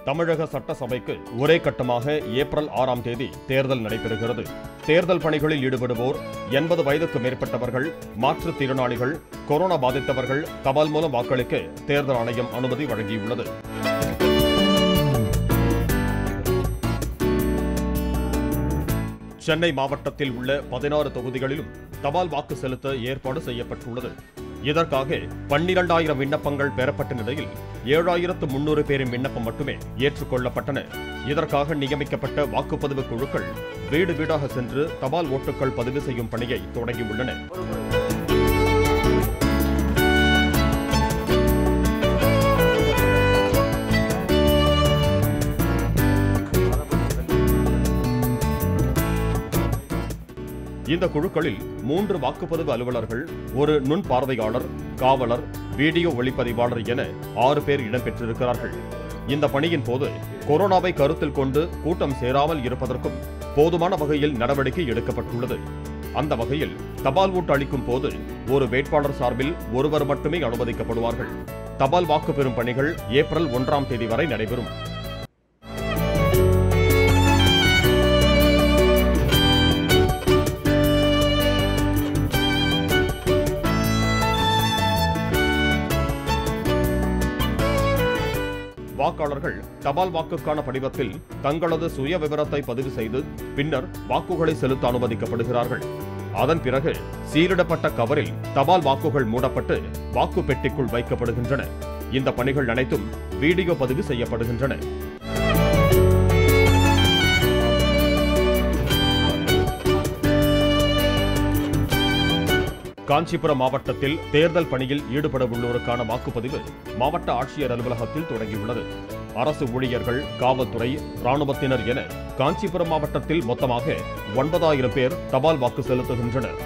தமிழக சட்டசபைக்கு ஒரே கட்டமாக ஏப்ரல் ஆறாம் தேதி தேர்தல் நடைபெறுகிறது தேர்தல் பணிகளில் ஈடுபடுவோர் எண்பது வயதுக்கு மேற்பட்டவர்கள் மாற்றுத்திறனாளிகள் கொரோனா பாதித்தவர்கள் தபால் மூலம் வாக்களிக்க தேர்தல் ஆணையம் அனுமதி வழங்கியுள்ளது சென்னை மாவட்டத்தில் உள்ள பதினாறு தொகுதிகளிலும் தபால் வாக்கு செலுத்த ஏற்பாடு செய்யப்பட்டுள்ளது இதற்காக பன்னிரண்டாயிரம் விண்ணப்பங்கள் பெறப்பட்ட நிலையில் ஏழாயிரத்து முன்னூறு பேரின் விண்ணப்பம் மட்டுமே ஏற்றுக்கொள்ளப்பட்டன இதற்காக நியமிக்கப்பட்ட வாக்குப்பதிவு குழுக்கள் வீடு வீடாக சென்று தபால் ஓட்டுகள் பதிவு செய்யும் பணியை தொடங்கியுள்ளன இந்த குழுக்களில் மூன்று வாக்குப்பதிவு அலுவலர்கள் ஒரு நுண் பார்வையாளர் காவலர் வீடியோ ஒளிப்பதிவாளர் என ஆறு பேர் இடம்பெற்றிருக்கிறார்கள் இந்த பணியின் போது கொரோனாவை கருத்தில் கொண்டு கூட்டம் சேராமல் இருப்பதற்கும் போதுமான வகையில் நடவடிக்கை எடுக்கப்பட்டுள்ளது அந்த வகையில் தபால் ஓட்டு அளிக்கும் போது ஒரு வேட்பாளர் சார்பில் ஒருவர் மட்டுமே அனுமதிக்கப்படுவார்கள் தபால் வாக்கு பெறும் பணிகள் ஏப்ரல் ஒன்றாம் தேதி வரை நடைபெறும் வாக்காளர்கள் தபால் வாக்குக்கான படிவத்தில் தங்களது சுய விவரத்தை பதிவு செய்து பின்னர் வாக்குகளை செலுத்த அனுமதிக்கப்படுகிறார்கள் அதன் பிறகு சீரிடப்பட்ட கவரில் தபால் வாக்குகள் மூடப்பட்டு வாக்கு பெட்டிக்குள் வைக்கப்படுகின்றன இந்த பணிகள் அனைத்தும் வீடியோ பதிவு செய்யப்படுகின்றன காஞ்சிபுரம் மாவட்டத்தில் தேர்தல் பணியில் ஈடுபட உள்ளோருக்கான வாக்குப்பதிவு மாவட்ட ஆட்சியர் அலுவலகத்தில் தொடங்கியுள்ளது அரசு ஊழியர்கள் காவல்துறை ராணுவத்தினர் என காஞ்சிபுரம் மாவட்டத்தில் மொத்தமாக ஒன்பதாயிரம் பேர் தபால் வாக்கு செலுத்துகின்றனர்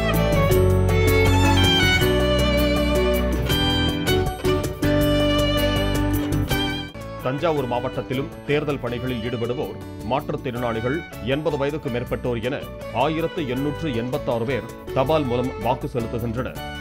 தஞ்சாவூர் மாவட்டத்திலும் தேர்தல் பணிகளில் ஈடுபடுவோர் மாற்றுத்திறனாளிகள் எண்பது வயதுக்கு மேற்பட்டோர் என ஆயிரத்து எண்ணூற்று எண்பத்தாறு பேர் தபால் மூலம் வாக்கு செலுத்துகின்றனர்